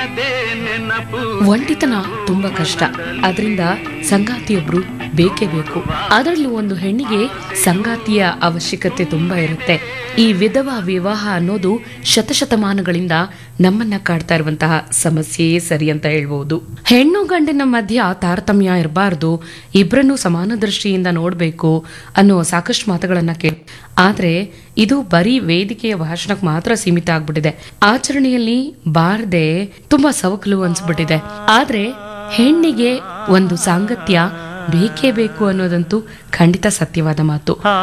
ಒಂಟಿತನ ತುಂಬಾ ಕಷ್ಟ ಅದರಿಂದ ಸಂಗಾತಿಯೊಬ್ರು ಬೇಕೇ ಬೇಕು ಅದರಲ್ಲೂ ಒಂದು ಹೆಣ್ಣಿಗೆ ಸಂಗಾತಿಯ ಅವಶ್ಯಕತೆ ತುಂಬಾ ಇರುತ್ತೆ ಈ ವಿಧವಾ ವಿವಾಹ ಅನ್ನೋದು ಶತಶತಮಾನಗಳಿಂದ ನಮ್ಮನ್ನ ಕಾಡ್ತಾ ಇರುವಂತಹ ಸಮಸ್ಯೆಯೇ ಸರಿ ಅಂತ ಹೇಳ್ಬಹುದು ಹೆಣ್ಣು ಗಂಡಿನ ಮಧ್ಯ ತಾರತಮ್ಯ ಇರಬಾರ್ದು ಇಬ್ಬರನ್ನು ಸಮಾನ ದೃಷ್ಟಿಯಿಂದ ನೋಡ್ಬೇಕು ಅನ್ನೋ ಸಾಕಷ್ಟು ಮಾತುಗಳನ್ನ ಕೇಳಿ ಆದ್ರೆ ಇದು ಬರೀ ವೇದಿಕೆಯ ಭಾಷಣಕ್ಕೆ ಮಾತ್ರ ಸೀಮಿತ ಆಗ್ಬಿಟ್ಟಿದೆ ಆಚರಣೆಯಲ್ಲಿ ಬಾರದೆ ತುಂಬಾ ಸವಕಲು ಅನ್ಸ್ಬಿಟ್ಟಿದೆ ಆದ್ರೆ ಹೆಣ್ಣಿಗೆ ಒಂದು ಸಾಂಗತ್ಯ ಬೇಕೇ ಬೇಕು ಅನ್ನೋದಂತೂ ಖಂಡಿತ ಸತ್ಯವಾದ ಮಾತು